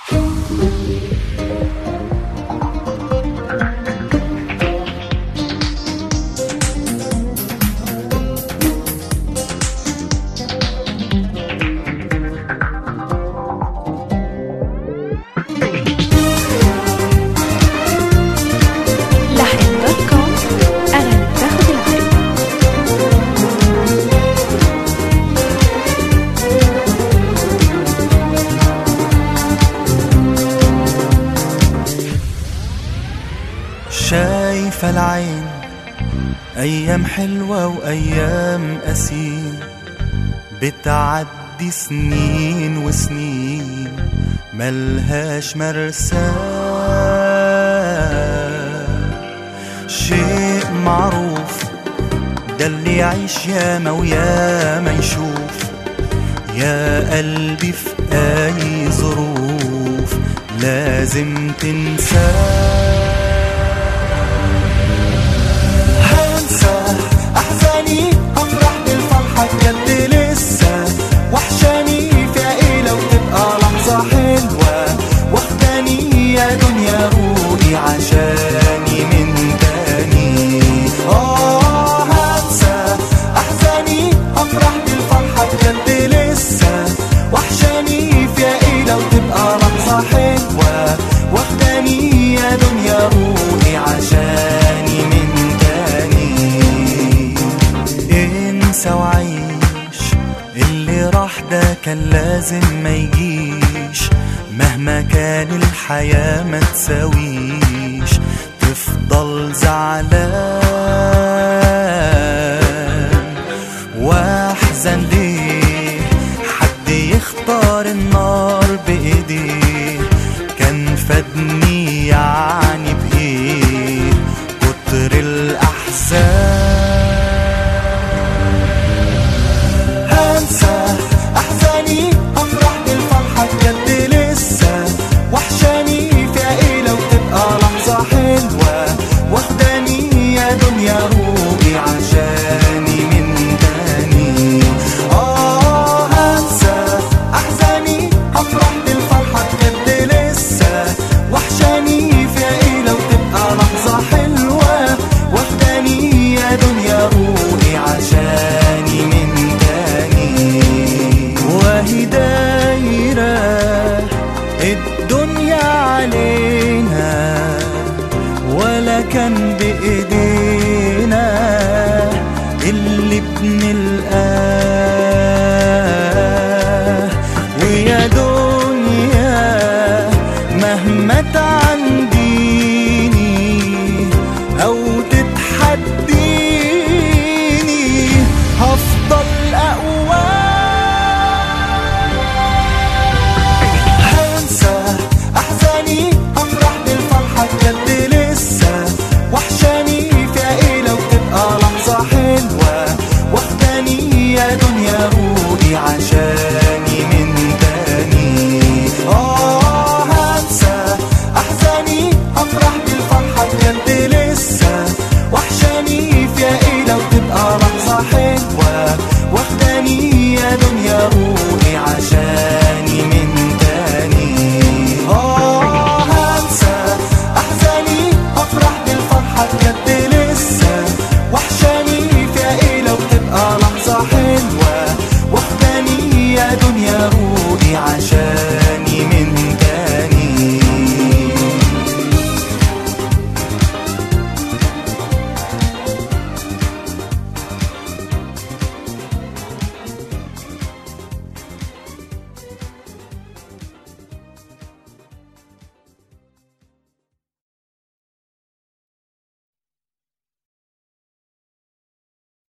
لحن دوت كوم أغاني بتاخد العقل شايفة العين أيام حلوة وأيام قسيم بتعدي سنين وسنين ملهاش مرساه شيء معروف ده اللي يعيش ياما وياما يشوف يا قلبي في أي ظروف لازم تنساه هنسى احزاني افرح بالفرحه بجد لسه وحشاني فيها ايه لو تبقى لحظه حلوه واخداني يا دنيا روحي عشاني من تاني اه هنسى احزاني افرح بالفرحه بجد لسه وحشاني فيها ايه لو تبقى لحظه حلوه واخداني يا دنيا روحي عشاني من تاني انسى وعيش اللي راح ده كان لازم ما يجيش مهما كان الحياة ما تساويش تفضل زعلان واحزن ليه حد يختار النار بايديه كان فادني يعني بايه